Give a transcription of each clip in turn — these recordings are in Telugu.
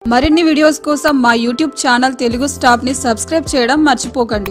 మరిన్ని వీడియోస్ కోసం మా యూట్యూబ్ ఛానల్ తెలుగు స్టాప్ని సబ్స్క్రైబ్ చేయడం మర్చిపోకండి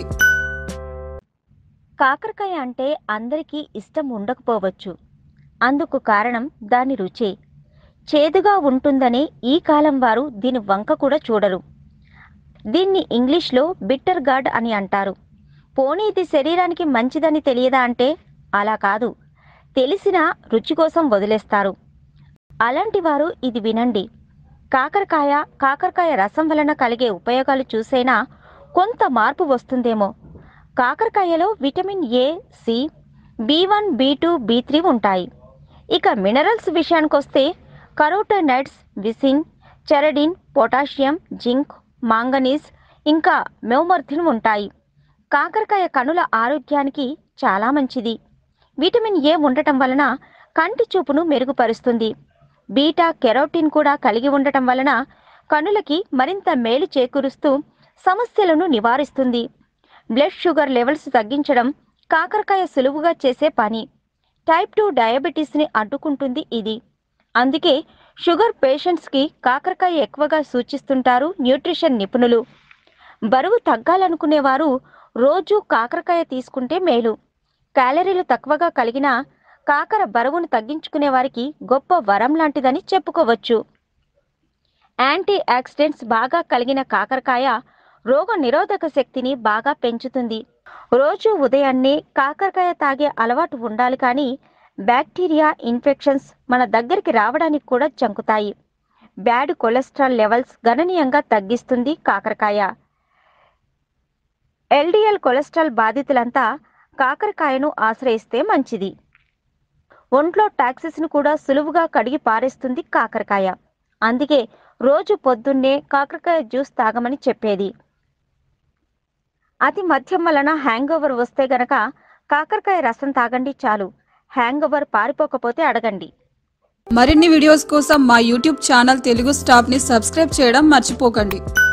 కాకరకాయ అంటే అందరికీ ఇష్టం ఉండకపోవచ్చు అందుకు కారణం దాని రుచే చేదుగా ఉంటుందనే ఈ కాలం వారు దీని వంక కూడా చూడరు దీన్ని ఇంగ్లీష్లో బిట్టర్ గార్డ్ అని అంటారు పోనీ ఇది శరీరానికి మంచిదని తెలియదా అంటే అలా కాదు తెలిసిన రుచి కోసం వదిలేస్తారు అలాంటి వారు ఇది వినండి కాకరకాయ కాకరకాయ రసం వలన కలిగే ఉపయోగాలు చూసైనా కొంత మార్పు వస్తుందేమో కాకరకాయలో vitamin A C B one B two B three ఉంటాయి ఇక మినరల్స్ విషయానికొస్తే carotenoids vicine charantin potassium zinc manganese ఇంకా మెౌమర్థిన్ ఉంటాయి కాకరకాయ కనుల ఆరోగ్యానికి చాలా మంచిది విటమిన్ ఏ ఉండటం వలన కంటి చూపును మెరుగుపరుస్తుంది బీటా కెరోటిన్ కూడా కలిగి ఉండటం వలన కనులకి మరింత మేలు చేకూరుస్తూ సమస్యలను నివారిస్తుంది బ్లడ్ షుగర్ లెవెల్స్ తగ్గించడం కాకరకాయ సులువుగా చేసే పని టైప్ టూ డయాబెటీస్ని అడ్డుకుంటుంది ఇది అందుకే షుగర్ పేషెంట్స్కి కాకరకాయ ఎక్కువగా సూచిస్తుంటారు న్యూట్రిషన్ నిపుణులు బరువు తగ్గాలనుకునేవారు రోజు కాకరకాయ తీసుకుంటే మేలు క్యాలరీలు తక్కువగా కలిగిన కాకర బరువును తగ్గించుకునే వారికి గొప్ప వరం లాంటిదని చెప్పుకోవచ్చు యాంటీ ఆక్సిడెంట్స్ బాగా కలిగిన కాకరకాయ రోగ నిరోధక శక్తిని బాగా పెంచుతుంది రోజు ఉదయాన్నే కాకరకాయ తాగే అలవాటు ఉండాలి కానీ బ్యాక్టీరియా ఇన్ఫెక్షన్స్ మన దగ్గరికి రావడానికి కూడా చంకుతాయి బ్యాడ్ కొలెస్ట్రాల్ లెవెల్స్ గణనీయంగా తగ్గిస్తుంది కాకరకాయ ఎల్డిఎల్ కొలెస్ట్రాల్ బాధితులంతా కాకరకాయను ఆశ్రయిస్తే మంచిది ఒంట్లో టాక్సిస్ను కూడా సులువుగా కడిగి పారేస్తుంది కాకరకాయ అందుకే రోజు పొద్దున్నే కాకరకాయ జ్యూస్ తాగమని చెప్పేది అతి మద్యం వలన హ్యాంగ్ ఓవర్ వస్తే గనక కాకరకాయ రసం తాగండి చాలు హ్యాంగ్ ఓవర్ పారిపోకపోతే అడగండి మరిన్ని వీడియోస్ కోసం మా యూట్యూబ్ ఛానల్ తెలుగు స్టాప్ని సబ్స్క్రైబ్ చేయడం మర్చిపోకండి